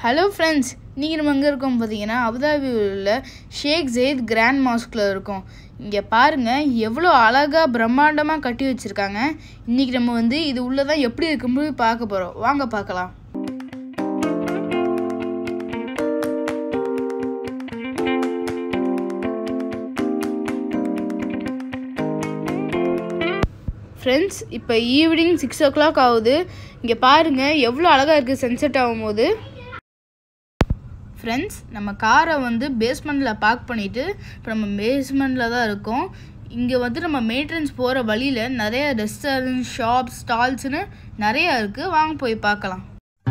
hello friends இன்றைக்கி நம்ம எங்கே இருக்கோம் பார்த்தீங்கன்னா அபுதாபியில் உள்ள ஷேக் ஜெயித் கிராண்ட் மாஸ்கில் இருக்கோம் இங்கே பாருங்கள் எவ்வளோ அழகாக பிரம்மாண்டமாக கட்டி வச்சுருக்காங்க இன்றைக்கி நம்ம வந்து இது உள்ளதான் எப்படி இருக்குன்னு போய் பார்க்க போகிறோம் வாங்க பார்க்கலாம் ஃப்ரெண்ட்ஸ் இப்போ ஈவினிங் சிக்ஸ் ஓ கிளாக் ஆகுது இங்கே பாருங்கள் எவ்வளோ அழகாக இருக்குது சன்செட் ஆகும்போது ஃப்ரெண்ட்ஸ் நம்ம காரை வந்து பேஸ்மெண்ட்டில் பார்க் பண்ணிவிட்டு இப்போ நம்ம பேஸ்மெண்ட்டில் தான் இருக்கோம் இங்கே வந்து நம்ம மெயின்டெனன்ஸ் போகிற வழியில் நிறைய ரெஸ்டாரண்ட் ஷாப் ஸ்டால்ஸ்னு நிறையா இருக்குது வாங்க போய் பார்க்கலாம்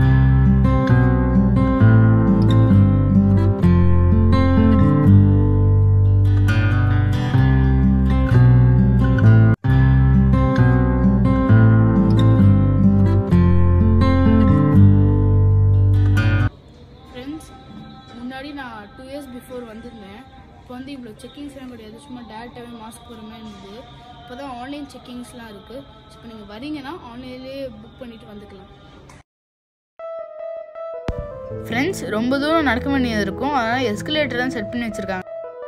ஃப்ரெண்ட்ஸ் முன்னாடி நான் டூ இயர்ஸ் பிஃபோர் வந்திருந்தேன் இப்போ வந்து இவ்வளோ செக்கிங்ஸ்லாம் கிடையாது சும்மா டேரெக்டாகவே மாஸ்க் போகிற மாதிரி இருந்தது இப்போ தான் ஆன்லைன் செக்கிங்ஸ்லாம் இருக்குது இப்போ நீங்கள் வரீங்கன்னா ஆன்லைன்லேயே புக் பண்ணிவிட்டு வந்துக்கலாம் ஃப்ரெண்ட்ஸ் ரொம்ப தூரம் நடக்க வேண்டியது இருக்கும் அதனால் எஸ்கலேட்டர் தான் செட் பண்ணி வச்சுருக்காங்க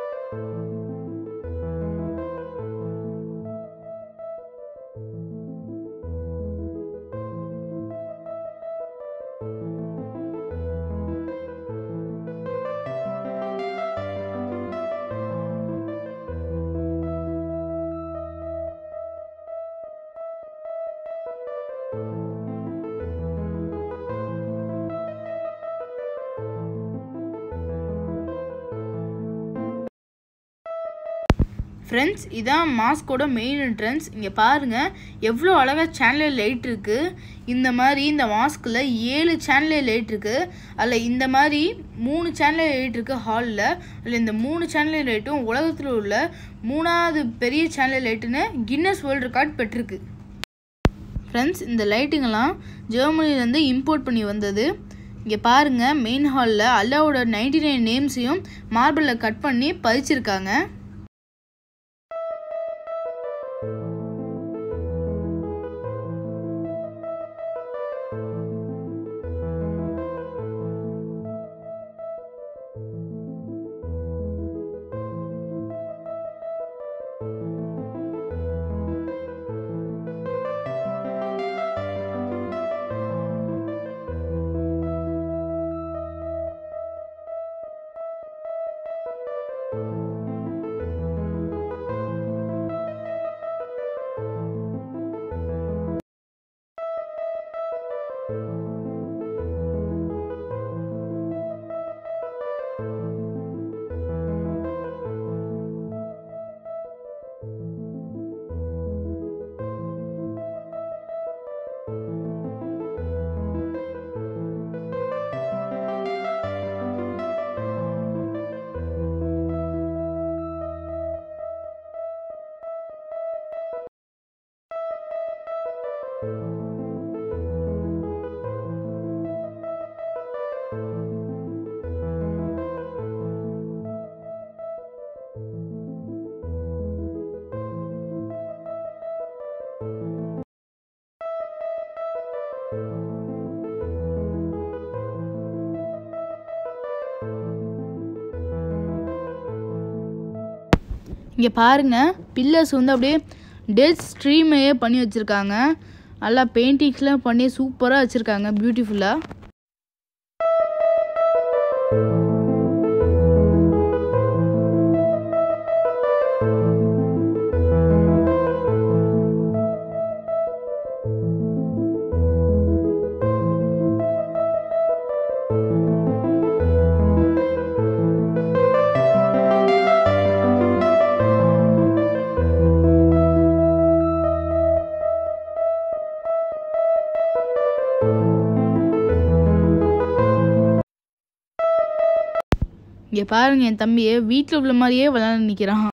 ஃப்ரெண்ட்ஸ் இதான் மாஸ்கோட மெயின் என்ட்ரன்ஸ் இங்கே பாருங்கள் எவ்வளோ அழகாக சேனல் லைட் இருக்குது இந்த மாதிரி இந்த மாஸ்கில் ஏழு சேனல் லைட் இருக்குது அதில் இந்த மாதிரி மூணு சேனல் லைட் இருக்குது ஹாலில் அதில் இந்த மூணு சேனல் லைட்டும் உலகத்தில் உள்ள மூணாவது பெரிய சேனல் லைட்டுன்னு கின்னஸ் வேர்ல்டு ரெக்கார்ட் பெற்றிருக்கு ஃப்ரெண்ட்ஸ் இந்த லைட்டுங்கெல்லாம் ஜெர்மனிலேருந்து இம்போர்ட் பண்ணி வந்தது இங்கே பாருங்கள் மெயின் ஹாலில் அல்லாவோட நைன்டி நைன் நேம்ஸையும் மார்பிளில் கட் பண்ணி பதிச்சிருக்காங்க இங்கே பாருங்க பில்லர்ஸ் வந்து அப்படியே டெட் ஸ்ட்ரீமையே பண்ணி வச்சுருக்காங்க நல்லா பெயிண்டிங்ஸ்லாம் பண்ணி சூப்பராக வச்சுருக்காங்க பியூட்டிஃபுல்லாக இங்கே பாருங்க என் தம்பியை வீட்டில் உள்ள மாதிரியே விளையாட நிற்கிறான்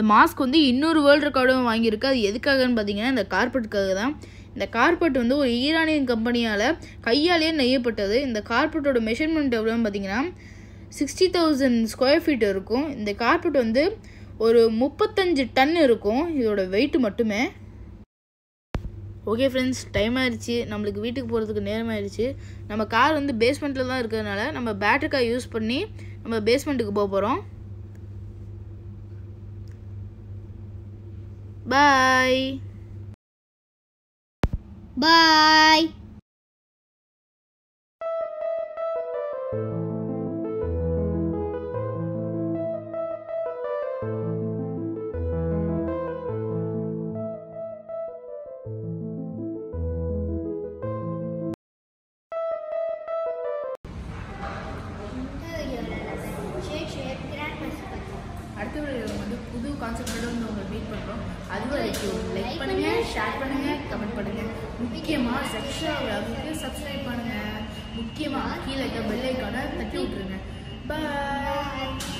மாஸ்க் வந்து இன்னொரு வேர்ல்டு ரெக்கார்டும் வாங்கியிருக்கு அது எதுக்காகன்னு பார்த்தீங்கன்னா இந்த கார்பெட்டுக்காக தான் இந்த கார்பெட் வந்து ஒரு ஈரானியன் கம்பெனியால் கையாலேயே நெய்யப்பட்டது இந்த கார்பெட்டோட மெஷர்மெண்ட் எவ்வளோன்னு பார்த்தீங்கன்னா சிக்ஸ்டி தௌசண்ட் ஸ்கொயர் ஃபீட் இருக்கும் இந்த கார்பெட் வந்து ஒரு முப்பத்தஞ்சு டன் இருக்கும் இதோட வெயிட் மட்டுமே ஓகே ஃப்ரெண்ட்ஸ் டைம் ஆயிடுச்சு நம்மளுக்கு வீட்டுக்கு போகிறதுக்கு நேரம் ஆயிடுச்சு நம்ம கார் வந்து பேஸ்மெண்ட்டில் தான் இருக்கிறதுனால நம்ம பேட்டரி கார் யூஸ் பண்ணி நம்ம பேஸ்மெண்ட்டுக்கு போக போகிறோம் பாய் பாய் அடுத்த வீடியோவில் வந்து புது கான்செப்டோட வந்து உங்களை மீட் பண்ணுறோம் அது வரைக்கும் லைக் பண்ணுங்க ஷேர் பண்ணுங்க கமெண்ட் பண்ணுங்க முக்கியமாக செக்ஷா விளாகுக்கு சப்ஸ்கிரைப் பண்ணுங்க முக்கியமாக கீழே இருக்க பெல் ஐக்கானை தட்டி விட்டுருங்க பாய்